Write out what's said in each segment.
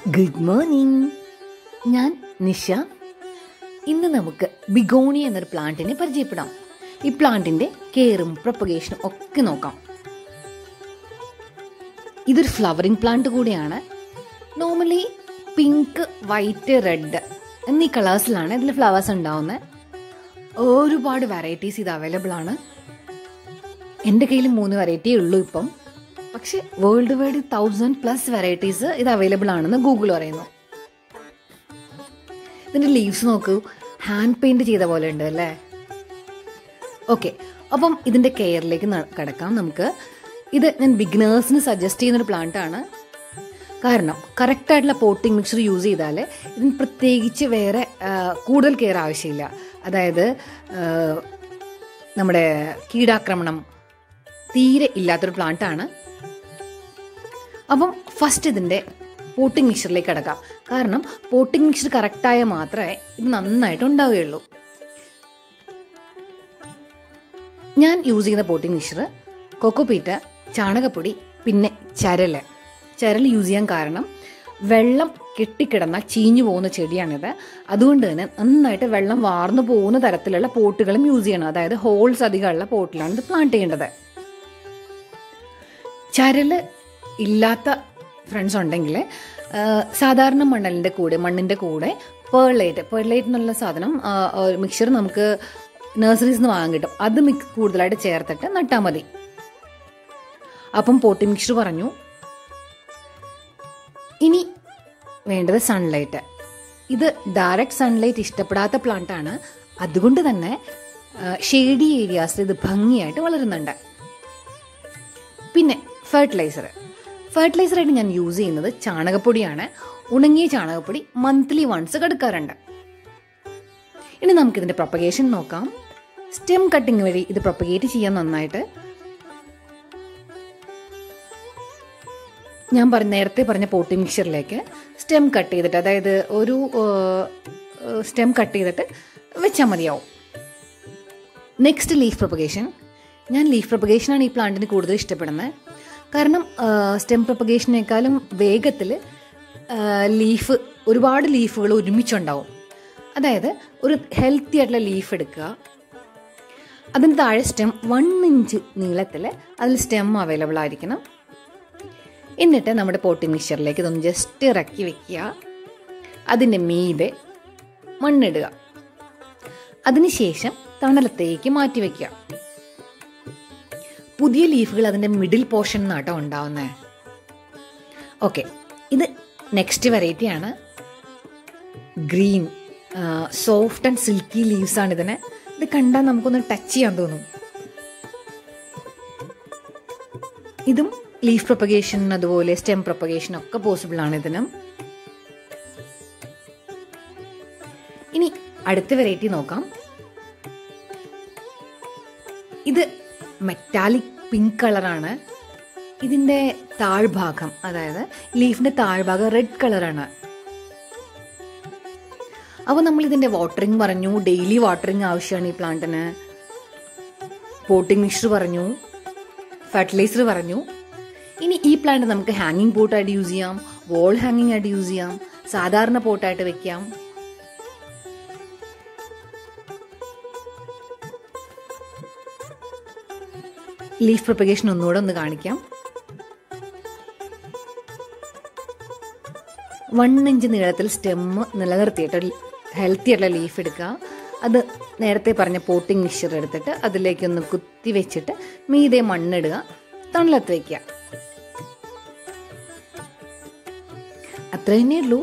good morning ഞാൻ നിഷ ഇന്ന് നമുക്ക് ബിഗോണി എന്നൊരു പ്ലാന്റിനെ പരിചയപ്പെടാം ഈ പ്ലാന്റിന്റെ കെയറും പ്രൊപ്പഗേഷനും ഒക്കെ നോക്കാം ഇതൊരു ഫ്ലവറിംഗ് പ്ലാന്റ് കൂടിയാണ് നോർമലി പിങ്ക് വൈറ്റ് റെഡ് എന്നീ കളേഴ്സിലാണ് ഇതിൽ ഫ്ലവേഴ്സ് ഉണ്ടാവുന്നത് ഒരുപാട് വെറൈറ്റീസ് ഇത് അവൈലബിൾ ആണ് എൻ്റെ കയ്യിൽ മൂന്ന് വെറൈറ്റിയേ ഉള്ളൂ ഇപ്പം പക്ഷെ world wide thousand plus varieties ഇത് അവൈലബിൾ ആണെന്ന് ഗൂഗിൾ പറയുന്നു ഇതിന്റെ ലീവ്സ് നോക്കൂ ഹാൻഡ് പെയിന്റ് ചെയ്ത പോലെ ഉണ്ട് അല്ലേ ഓക്കെ അപ്പം ഇതിന്റെ കെയറിലേക്ക് കടക്കാം നമുക്ക് ഇത് ഞാൻ ബിഗിനേഴ്സിന് സജസ്റ്റ് ചെയ്യുന്ന ഒരു പ്ലാന്റ് ആണ് കാരണം കറക്റ്റ് ആയിട്ടുള്ള പോട്ടിംഗ് മിക്സർ യൂസ് ചെയ്താൽ ഇതിന് പ്രത്യേകിച്ച് വേറെ ആ, കൂടുതൽ കെയർ ആവശ്യമില്ല അതായത് ആ, നമ്മുടെ കീടാക്രമണം തീരെ ഇല്ലാത്തൊരു പ്ലാന്റ് ആണ് അപ്പം ഫസ്റ്റ് ഇതിൻ്റെ പോട്ടിംഗ് മിക്സറിലേക്ക് കിടക്കാം കാരണം പോട്ടിംഗ് മിക്സർ കറക്റ്റായ മാത്രമേ ഇത് നന്നായിട്ട് ഉണ്ടാവുകയുള്ളൂ ഞാൻ യൂസ് ചെയ്യുന്ന പോട്ടിംഗ് മിക്സർ കൊക്കോപീറ്റ് ചാണകപ്പൊടി പിന്നെ ചരല് ചരൽ യൂസ് ചെയ്യാൻ കാരണം വെള്ളം കെട്ടിക്കിടന്ന ചീഞ്ഞു പോകുന്ന ചെടിയാണിത് അതുകൊണ്ട് തന്നെ നന്നായിട്ട് വെള്ളം വാർന്നു പോകുന്ന തരത്തിലുള്ള പോട്ടുകളും യൂസ് ചെയ്യണം അതായത് ഹോൾസ് അധികമുള്ള പോട്ടിലാണ് ഇത് പ്ലാന്റ് ചെയ്യേണ്ടത് ചരല് ഇല്ലാത്ത ഫ്രണ്ട്സ് ഉണ്ടെങ്കിൽ സാധാരണ മണലിൻ്റെ കൂടെ മണ്ണിൻ്റെ കൂടെ പേർലൈറ്റ് പേർലൈറ്റ് എന്നുള്ള സാധനം മിക്സർ നമുക്ക് നഴ്സറീസ് നിന്ന് വാങ്ങാൻ കിട്ടും അത് മിക്സ് കൂടുതലായിട്ട് ചേർത്തിട്ട് നട്ടാൽ മതി അപ്പം പോട്ടി മിക്സർ പറഞ്ഞു ഇനി വേണ്ടത് സൺലൈറ്റ് ഇത് ഡയറക്റ്റ് സൺലൈറ്റ് ഇഷ്ടപ്പെടാത്ത പ്ലാന്റ് ആണ് അതുകൊണ്ട് തന്നെ ഷെയ്ഡി ഏരിയാസിൽ ഇത് ഭംഗിയായിട്ട് വളരുന്നുണ്ട് പിന്നെ ഫെർട്ടിലൈസർ ഫെർട്ടിലൈസറായിട്ട് ഞാൻ യൂസ് ചെയ്യുന്നത് ചാണകപ്പൊടിയാണ് ഉണങ്ങിയ ചാണകപ്പൊടി മന്ത്ലി വൺസ് കടുക്കാറുണ്ട് ഇനി നമുക്കിതിൻ്റെ പ്രൊപ്പഗേഷൻ നോക്കാം സ്റ്റെം കട്ടിങ് വഴി ഇത് പ്രൊപ്പഗേറ്റ് ചെയ്യാൻ നന്നായിട്ട് ഞാൻ പറഞ്ഞ നേരത്തെ പറഞ്ഞ പോട്ടി മിക്സറിലേക്ക് സ്റ്റെം കട്ട് ചെയ്തിട്ട് അതായത് ഒരു സ്റ്റെം കട്ട് ചെയ്തിട്ട് വെച്ചാൽ മതിയാവും നെക്സ്റ്റ് ലീഫ് പ്രൊപ്പഗേഷൻ ഞാൻ ലീഫ് പ്രൊപ്പഗേഷനാണ് ഈ പ്ലാന്റിന് കൂടുതൽ ഇഷ്ടപ്പെടുന്നത് കാരണം സ്റ്റെം പ്രൊപ്പഗേഷനേക്കാളും വേഗത്തിൽ ലീഫ് ഒരുപാട് ലീഫുകൾ ഒരുമിച്ചുണ്ടാവും അതായത് ഒരു ഹെൽത്തി ആയിട്ടുള്ള ലീഫ് എടുക്കുക അതിന് താഴെ സ്റ്റെം വൺ ഇഞ്ച് നീളത്തിൽ അതിൽ സ്റ്റെം അവൈലബിൾ ആയിരിക്കണം എന്നിട്ട് നമ്മുടെ പോട്ടി മിക്സറിലേക്ക് ഇതൊന്ന് ജസ്റ്റ് ഇറക്കി വെക്കുക അതിൻ്റെ മീതെ മണ്ണിടുക അതിനുശേഷം തണലത്തേക്ക് മാറ്റി വെക്കുക പുതിയ ലീഫുകൾ അതിൻ്റെ മിഡിൽ പോർഷൻ നാട്ടോ ഉണ്ടാവുന്നത് ഓക്കെ ഇത് നെക്സ്റ്റ് വെറൈറ്റി ആണ് green soft and silky leaves ആണ് ഇതിന് ഇത് കണ്ടാൽ നമുക്കൊന്ന് ടച്ച് ചെയ്യാൻ തോന്നും ഇതും ലീഫ് പ്രൊപ്പഗേഷൻ അതുപോലെ സ്റ്റെം പ്രൊപ്പഗേഷൻ ഒക്കെ പോസിബിൾ ആണ് ഇതിനും ഇനി അടുത്ത വെറൈറ്റി നോക്കാം ഇത് മെറ്റാലിക് പിങ്ക് കളറാണ് ഇതിൻ്റെ താഴ്ഭാഗം അതായത് ലീഫിൻ്റെ താഴ്ഭാഗം റെഡ് കളറാണ് അപ്പോൾ നമ്മൾ ഇതിൻ്റെ വാട്ടറിങ് പറഞ്ഞു ഡെയിലി വാട്ടറിങ് ആവശ്യമാണ് ഈ പ്ലാന്റിന് പോട്ടിംഗ് മിക്സർ പറഞ്ഞു ഫെർട്ടിലൈസർ പറഞ്ഞു ഇനി ഈ പ്ലാന്റ് നമുക്ക് ഹാങ്ങിങ് പോട്ടായിട്ട് യൂസ് ചെയ്യാം വോൾ ഹാങ്ങിങ് ആയിട്ട് യൂസ് ചെയ്യാം സാധാരണ പോട്ടായിട്ട് വെക്കാം ലീഫ് പ്രൊപ്പഗേഷൻ ഒന്നുകൂടെ ഒന്ന് കാണിക്കാം വൺ ഇഞ്ച് നീളത്തിൽ സ്റ്റെം നിലനിർത്തിയിട്ട് ഹെൽത്തി ആയിട്ടുള്ള ലീഫ് എടുക്കുക അത് നേരത്തെ പറഞ്ഞ പോട്ടിംഗ് മിക്സർ എടുത്തിട്ട് അതിലേക്കൊന്ന് കുത്തി വെച്ചിട്ട് മീതെ മണ്ണിടുക തണലത്ത് വയ്ക്കുക അത്ര തന്നെ ഉള്ളൂ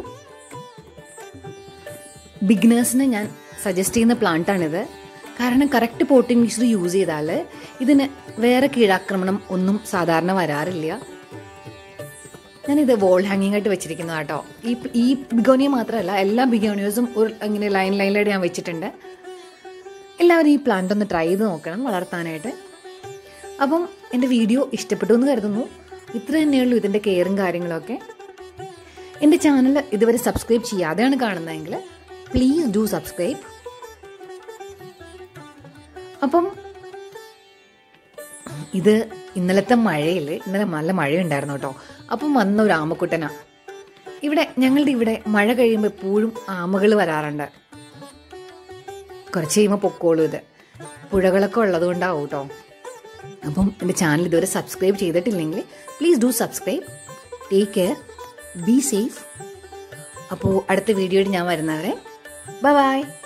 ബിഗിനേഴ്സിന് ഞാൻ സജസ്റ്റ് ചെയ്യുന്ന പ്ലാന്റാണിത് കാരണം കറക്റ്റ് പോട്ടിംഗ് മിക്സർ യൂസ് ചെയ്താൽ ഇതിന് വേറെ കീഴാക്രമണം ഒന്നും സാധാരണ വരാറില്ല ഞാനിത് വോൾ ഹാങ്ങിങ് ആയിട്ട് വെച്ചിരിക്കുന്നത് കേട്ടോ ഈ ഈ ബിഗോണിയ മാത്രമല്ല എല്ലാ ബിഗോണിയോസും ഒരു ഇങ്ങനെ ലൈൻ ലൈനിലായിട്ട് ഞാൻ വെച്ചിട്ടുണ്ട് എല്ലാവരും ഈ പ്ലാന്റ് ഒന്ന് ട്രൈ ചെയ്ത് നോക്കണം വളർത്താനായിട്ട് അപ്പം എൻ്റെ വീഡിയോ ഇഷ്ടപ്പെട്ടു എന്ന് കരുതുന്നു ഇത്ര തന്നെയുള്ളൂ ഇതിൻ്റെ കെയറും കാര്യങ്ങളൊക്കെ എൻ്റെ ചാനൽ ഇതുവരെ സബ്സ്ക്രൈബ് ചെയ്യാതെയാണ് കാണുന്നതെങ്കിൽ പ്ലീസ് ഡു സബ്സ്ക്രൈബ് അപ്പം ഇത് ഇന്നലത്തെ മഴയിൽ ഇന്നലെ നല്ല മഴയുണ്ടായിരുന്നു കേട്ടോ അപ്പം വന്ന ഒരു ആമക്കുട്ടനാ ഇവിടെ ഞങ്ങളുടെ ഇവിടെ മഴ കഴിയുമ്പോൾ എപ്പോഴും ആമകൾ വരാറുണ്ട് കുറച്ച് കഴിയുമ്പോൾ പൊക്കോളൂ ഇത് പുഴകളൊക്കെ ഉള്ളത് കൊണ്ടാവും കേട്ടോ അപ്പം എൻ്റെ ചാനൽ ഇതുവരെ സബ്സ്ക്രൈബ് ചെയ്തിട്ടില്ലെങ്കിൽ please do subscribe take care be safe അപ്പോൾ അടുത്ത വീഡിയോയിൽ ഞാൻ വരുന്നവരെ ബൈ ബൈ